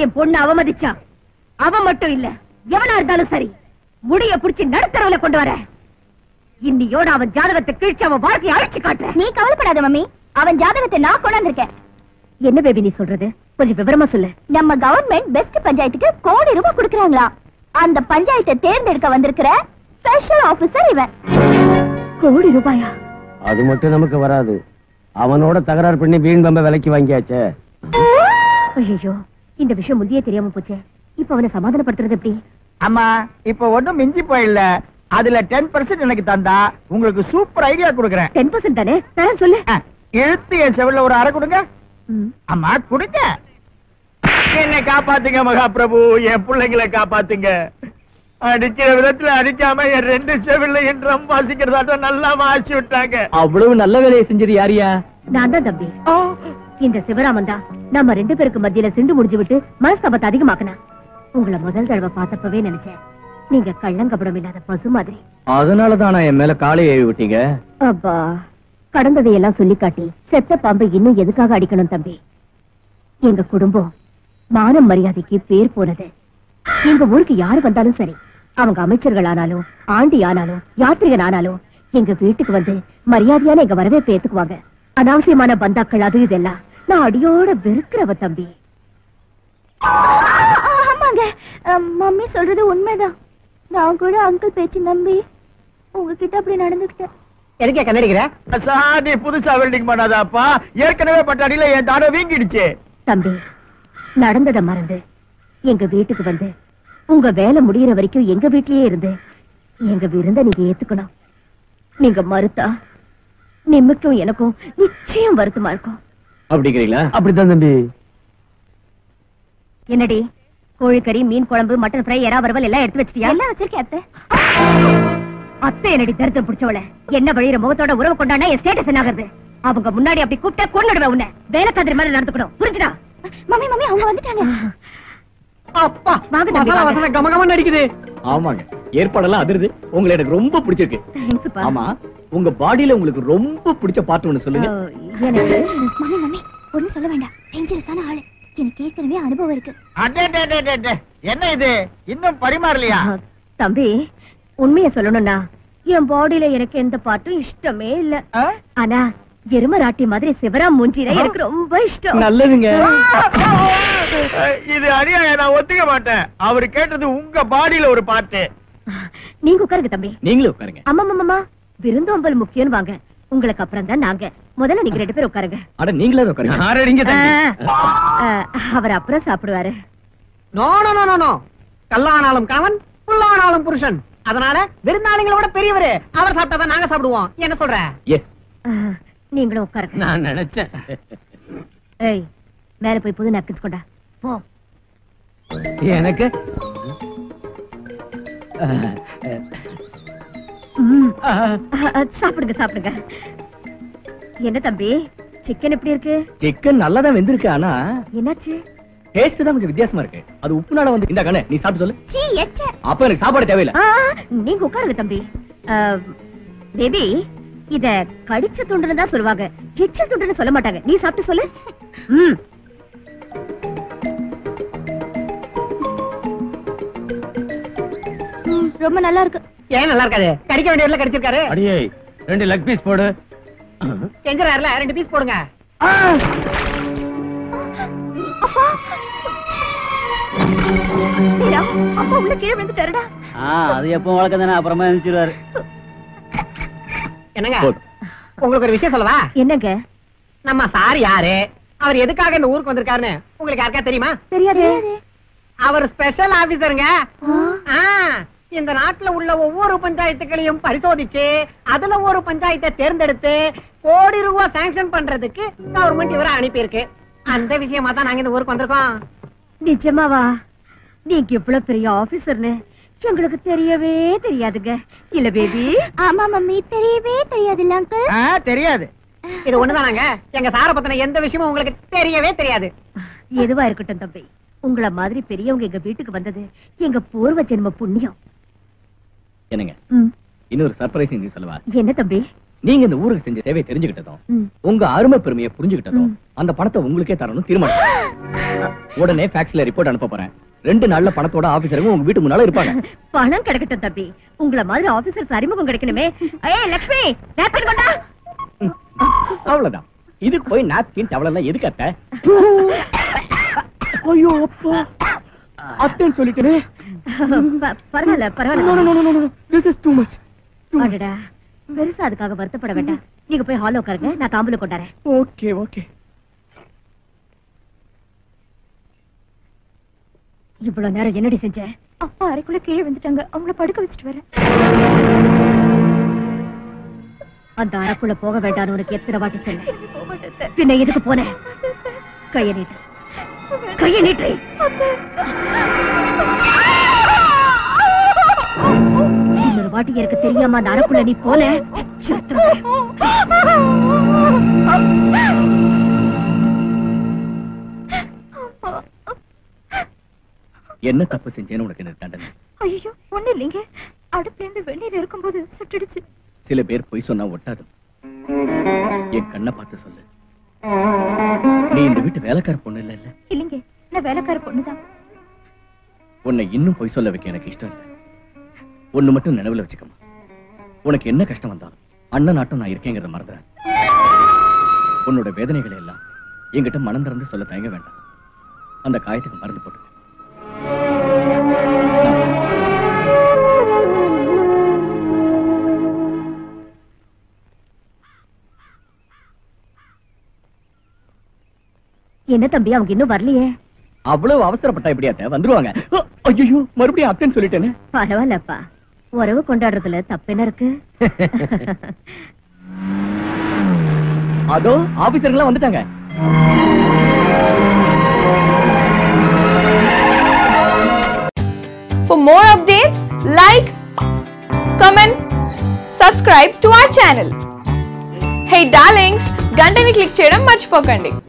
என் பொண்ணு அவமதிச்சா அவன் மட்டும் இல்ல எவனா இருந்தாலும் சரி முடிய புடிச்சு நடுத்தரவுல கொண்டு வர இன்னியோட அவன் ஜாதகத்தை கிழிச்சு அவன் வாழ்க்கையை அழிச்சு காட்டுறேன் நீ கவலைப்படாத மம்மி அவன் ஜாதகத்தை நான் கொண்டாந்துருக்கேன் என்ன பேபி நீ சொல்றது கொஞ்சம் விவரமா சொல்லு நம்ம கவர்மெண்ட் பெஸ்ட் பஞ்சாயத்துக்கு கோடி ரூபாய் கொடுக்கறாங்களா அந்த பஞ்சாயத்தை தேர்ந்தெடுக்க வந்திருக்கிற ஸ்பெஷல் ஆபீசர் இவன் கோடி ரூபாயா அது மட்டும் நமக்கு வராது அவனோட தகராறு பண்ணி வீண் பம்ப விலைக்கு வாங்கியாச்சே ஐயோ இந்த விஷயம் முந்தைய தெரியாம போச்சே இப்ப அவனை சமாதானப்படுத்துறது எப்படி அம்மா இப்ப ஒண்ணும் மிஞ்சி போயில்ல அதுல டென் பர்சன்ட் எனக்கு தந்தா உங்களுக்கு சூப்பர் ஐடியா கொடுக்கறேன் டென் பர்சன்ட் தானே தரேன் சொல்லு அஹ், இழுத்து என் செவில ஒரு அரை கொடுங்க ம். அம்மா கொடுங்க என்னை காப்பாத்துங்க மகாபிரபு என் பிள்ளைங்களை காப்பாத்துங்க அடிக்கிற விதத்துல அடிக்காம என் ரெண்டு செவிலையும் ட்ரம் வாசிக்கிறதாட்டம் நல்லா வாசி விட்டாங்க அவ்வளவு நல்ல வேலையை செஞ்சது யாரியா நான் தான் தம்பி இந்த சிவராமன் தான் நம்ம ரெண்டு பேருக்கு மத்தியில சிண்டு முடிஞ்சு விட்டு மனஸ்தாபத்தை அதிகமாக்குனா உங்களை முதல் தடவை பார்த்தப்பவே நினைச்சேன் நீங்க கள்ளங்கபடம் இல்லாத பசு மாதிரி அதனாலதான் என் மேல காலை ஏவி விட்டீங்க அப்பா கடந்ததையெல்லாம் சொல்லி காட்டி செத்த பாம்பை இன்னும் எதுக்காக அடிக்கணும் தம்பி எங்க குடும்பம் மானம் மரியாதைக்கு பேர் போனது எங்க ஊருக்கு யாரு வந்தாலும் சரி அவங்க அமைச்சர்கள் ஆனாலும் ஆண்டி ஆனாலும் யாத்திரிகன் ஆனாலும் எங்க வீட்டுக்கு வந்து மரியாதையான எங்க வரவேற்பு ஏத்துக்குவாங்க அனாவசியமான பந்தாக்கள் அது இதெல்லாம் நான் அடியோட வெறுக்கிறவ தம்பி ஆமாங்க அஹ், மம்மி சொல்றது உண்மைதான் நான் கூட அங்கிள் பேச்சு நம்பி உங்ககிட்ட அப்படி நடந்துக்கிட்டேன் எதுக்கே கண்ணடிக்கிற சாதி புதுசா வெல்டிங் பண்ணாதாப்பா ஏற்கனவே பட்டாடியில என் தாட வீங்கிடுச்சு தம்பி நடந்தத மறந்து எங்க வீட்டுக்கு வந்து உங்க வேலை முடியற வரைக்கும் எங்க வீட்லயே இருந்து எங்க விருந்த நீங்க ஏத்துக்கணும் நீங்க மறுத்தா நிம்மிக்கும் எனக்கும் நிச்சயம் வருத்தமா இருக்கும் அப்படிங்கிறீங்களா அப்படித்தான் தம்பி என்னடி கோழிக்கறி மீன் குழம்பு மட்டன் ஃப்ரை எறா வறுவல் எல்லாம் எடுத்து வச்சிட்டியா எல்லாம் வச்சிருக்கேன் அத்தை அத்தை என்னடி தருத்தம் பிடிச்சவள என்ன வழியிற முகத்தோட உறவு கொண்டானா என் ஸ்டேட்டஸ் என்ன ஆகுறது அவங்க முன்னாடி அப்படி கூப்பிட்டா கொண்டுடுவேன் உன்னை வேலைக்காதிரி மாதிரி நடந்துக்கணும் புரிஞ்சுடா மம்மி மம்மி அவங்க வந்துட்டாங்க அப்பா வாங்க தம்பி, மசாலா வாங்க. வாசனை கமகமன்னு அடிக்குது ஆமாங்க ஏற்பாடெல்லாம் அதிருது உங்களை எனக்கு ரொம்ப பிடிச்சிருக்கு தேங்க்ஸ்ப்பா. ஆமா உங்க பாடியில உங்களுக்கு ரொம்ப பிடிச்ச பாட்டு ஒண்ணு சொல்லுங்க அஹ், எனக்கு மம்மி மம்மி ஒண்ணும் சொல்ல வேண்டாம் டேஞ்சரஸான ஆளு எனக்கு ஏற்கனவே அனுபவம் இருக்கு அடே, டே, டே, டே, டே. என்ன இது இன்னும் பரிமாறலையா அஹ், தம்பி உண்மைய சொல்லணும்னா என் பாடியில எனக்கு எந்த பாட்டும் இஷ்டமே இல்ல ஆ? ஆனா எருமராட்டி மாதிரி சிவராம் மூஞ்சில எனக்கு ரொம்ப இஷ்டம் நல்லதுங்க இது அநியாயம் நான் ஒத்துக்க மாட்டேன் அவரு கேட்டது உங்க பாடியில ஒரு பாட்டு நீங்க உட்காருங்க தம்பி நீங்களும் உட்காருங்க அம்மா அம்மா விருந்தோம்பல் முக்கியம் வாங்க உங்களுக்கு அப்புறம் தான் நாங்க முதல்ல நீங்க ரெண்டு பேரும் உட்காருங்க அட நீங்களே உட்காருங்க அஹ், அவர் அப்புறம் சாப்பிடுவாரு no no no no no கல்லானாலும் கணவன் புல்லானாலும் புருஷன் அதனால விருந்தாளிங்களை விட பெரியவரு அவர் சாப்பிட்டாதான் நாங்க சாப்பிடுவோம் என்ன சொல்ற எஸ் அஹ், நீங்களும் உட்காருங்க நான் நினைச்சேன் ஏய் மேல போய் புது நாப்கின்ஸ் கொண்டா போ எனக்கு ம். அஹ், அஹ், சாப்பிடுங்க சாப்பிடுங்க என்ன தம்பி சிக்கன் எப்படி இருக்கு சிக்கன் நல்லா தான் வெந்திருக்கு ஆனா என்னாச்சு டேஸ்ட் தான் கொஞ்சம் வித்தியாசமா இருக்கு அது உப்புனால வந்து இந்த கண்ணே நீ சாப்பிட்டு சொல்லு சீ எச்ச அப்ப எனக்கு சாப்பாடு தேவையில்ல ஆ, நீங்க உட்காருங்க தம்பி அஹ், பேபி இத கடிச்ச துண்டுன்னு தான் சொல்லுவாங்க எச்ச துண்டுன்னு சொல்ல மாட்டாங்க நீ சாப்பிட்டு சொல்லு ம் ம், ரொம்ப நல்லா இருக்கு ஏன் நல்லா இருக்காது கடிக்க வேண்டியதுல கடிச்சிருக்காரு அடியே ரெண்டு லெக் பீஸ் போடு கெஞ்சறாருல ரெண்டு பீஸ் போடுங்க டேடா, அப்பா உள்ள கீழே விழுந்துட்டாருடா அது எப்போ வழக்கம் தானே அப்புறமா எழுந்திருவாரு என்னங்க போடு. உங்களுக்கு ஒரு விஷயம் சொல்லவா என்னங்க நம்ம சார் யாரு அவர் எதுக்காக இந்த ஊருக்கு வந்திருக்காருன்னு உங்களுக்கு யாருக்கா தெரியுமா தெரியாது அவர் ஸ்பெஷல் ஆபீசருங்க ஆ, இந்த நாட்டுல உள்ள ஒவ்வொரு பஞ்சாயத்துகளையும் பரிசோதிச்சு அதுல ஒரு பஞ்சாயத்தை தேர்ந்தெடுத்து கோடி ரூபாய் சாங்ஷன் பண்றதுக்கு கவர்மெண்ட் இவரை அனுப்பியிருக்கு அந்த விஷயமா தான் நாங்க இந்த ஊருக்கு வந்திருக்கோம் நிஜமாவா நீங்க இவ்வளவு பெரிய ஆபீசர்னு எங்களுக்கு தெரியவே தெரியாதுங்க இல்ல பேபி ஆமா மம்மி தெரியவே தெரியாதுல்ல அங்கிள் ஆ, தெரியாது இது ஒண்ணுதானாங்க எங்க சார பத்தின எந்த விஷயமும் உங்களுக்கு தெரியவே தெரியாது எதுவா இருக்கட்டும் தம்பி உங்கள மாதிரி பெரியவங்க எங்க வீட்டுக்கு வந்தது எங்க பூர்வ ஜென்ம புண்ணியம் என்னங்க ம், இன்னொரு சர்ப்ரைஸ் நியூஸ் சொல்லவா என்ன தம்பி நீங்க இந்த ஊருக்கு செஞ்ச சேவையை தெரிஞ்சுக்கிட்டதும் ம். உங்க அருமை பெருமையை புரிஞ்சுக்கிட்டதும் ம். அந்த பணத்தை உங்களுக்கே தரணும் தீர்மானம் உடனே ஃபேக்ஸ்ல ரிப்போர்ட் அனுப்ப போறேன் ரெண்டு நாள்ல பணத்தோட ஆபீசருங்க உங்க வீட்டு முன்னால இருப்பாங்க பணம் கிடைக்கட்டும் தம்பி உங்கள மாதிரி ஆபீசர்ஸ் அறிமுகம் கிடைக்கணுமே ஏய் லட்சுமி napkin கொண்டா அவ்வளவுதான் இதுக்கு போய் நாப்கின் டவல் எல்லாம் எதுக்கு அத்தை ஐயோ அப்பா அத்தைன்னு சொல்லிட்டேனே ப- பரவாயில்ல பரவாயில்ல திஸ் இஸ் டூ மச் அடடா பெருசா அதுக்காக வருத்தப்பட வேண்டாம் நீங்க போய் ஹால் உட்காருங்க நான் தாம்பூலம் கொண்டாரேன் ஓகே ஓகே இவ்வளவு நேரம் என்னடி செஞ்ச அப்பா அறைக்குள்ள கீழே வந்துட்டாங்க அவங்கள படுக்க வச்சுட்டு வரேன் அந்த அறைக்குள்ள போக வேண்டாம்னு உனக்கு எத்தனை வாட்டி சொன்னேன் பின்ன எதுக்கு போன கைய நீட்டு கைய நீட்டு இன்னொரு வாட்டி எனக்கு தெரியாம அந்த அறைக்குள்ள நீ போன செத்துருவேன். என்ன தப்பு செஞ்சேன்னு உனக்கு என்ன தண்டனை ஐயோ ஒண்ணு இல்லைங்க அடுப்புல இருந்து வெந்நீர் இருக்கும்போது சுட்டுடுச்சு சில பேர் பொய் சொன்னா ஒட்டாது என் கண்ணை பார்த்து சொல்லு நீ இந்த வீட்டு வேலைக்கார பொண்ணு இல்ல இல்ல இல்லைங்க நான் வேலைக்கார பொண்ணுதான் உன்னை இன்னும் பொய் சொல்ல வைக்க எனக்கு இஷ்டம் இல்ல ஒண்ணு மட்டும் நினைவுல வச்சுக்கமா உனக்கு என்ன கஷ்டம் வந்தாலும் அண்ணன் நாட்டம் நான் இருக்கேங்கிறத மறந்துறேன் உன்னோட வேதனைகளை எல்லாம் என்கிட்ட மனம் திறந்து சொல்ல தயங்க வேண்டாம் அந்த காயத்துக்கு மருந்து போட்டுக்க என்ன தம்பி அவங்க இன்னும் வரலையே அவ்வளவு அவசரப்பட்டா எப்படியா அத்தை? வந்துருவாங்க ஐயோ மறுபடியும் அத்தைன்னு சொல்லிட்டேனே பரவாயில்லப்பா உறவு கொண்டாடுறதுல தப்பென்ன இருக்கு அதோ ஆபீசர்கள்லாம் வந்துட்டாங்க For more updates, like, comment, subscribe to our channel. Hey darlings, గంటని click చేయడం మర్చిపోకండి